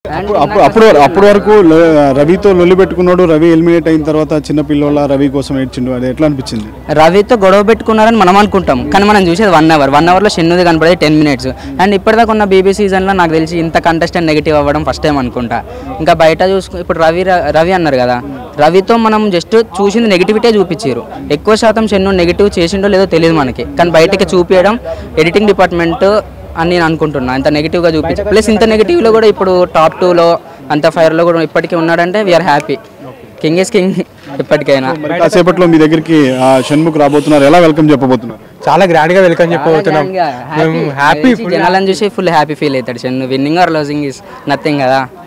అప్పుడు అప్పుడు అప్పుడు అప్పటి వరకు లో- రవితో లొల్లి పెట్టుకున్నాడు రవి ఎలిమినేట్ అయిన తర్వాత చిన్న పిల్లోళ్ళ రవి కోసం ఏడ్చిండు అది ఎట్లా అనిపించింది రవితో గొడవ పెట్టుకున్నారని మనం అనుకుంటాం కానీ మనం చూసేది వన్ అవర్ వన్ అవర్లో షెన్నుది కనపడేది టెన్ మినిట్స్ అండ్ ఇప్పటిదాకా ఉన్న బీబీ సీజన్లో నాకు తెలిసి ఇంత కంటెస్టెంట్ నెగిటివ్ అవ్వడం ఫస్ట్ టైం అనుకుంటా ఇంకా బయట చూసుకు ఇప్పుడు రవి రవి అన్నారు కదా రవితో మనం జస్ట్ చూసింది నెగిటివిటీ చూపించారు ఎక్కువ శాతం షెన్ను నెగిటివ్ చేసిండో లేదో తెలియదు మనకి కానీ బయటకి చూపించడం ఎడిటింగ్ డిపార్ట్మెంట్ అని నేను అనుకుంటున్నా ఇంత నెగిటివ్గా చూపించి ప్లస్ ఇంత నెగిటివ్లో కూడా ఇప్పుడు టాప్ టూలో అంత ఫైర్లో కూడా ఇప్పటికీ ఉన్నాడంటే we are happy king is king ఇప్పటికైనా మరి కాసేపట్లో మీ దగ్గరికి ఆ, షణ్ముఖ్ రాబోతున్నారు ఎలా వెల్కమ్ చెప్పబోతున్నారు చాలా గ్రాండ్ గా వెల్కమ్ చెప్పబోతున్నాం మేము హ్యాపీ జనాలను చూసి ఫుల్ హ్యాపీ ఫీల్ అవుతాడు చెన్ను winning or losing is nothing కదా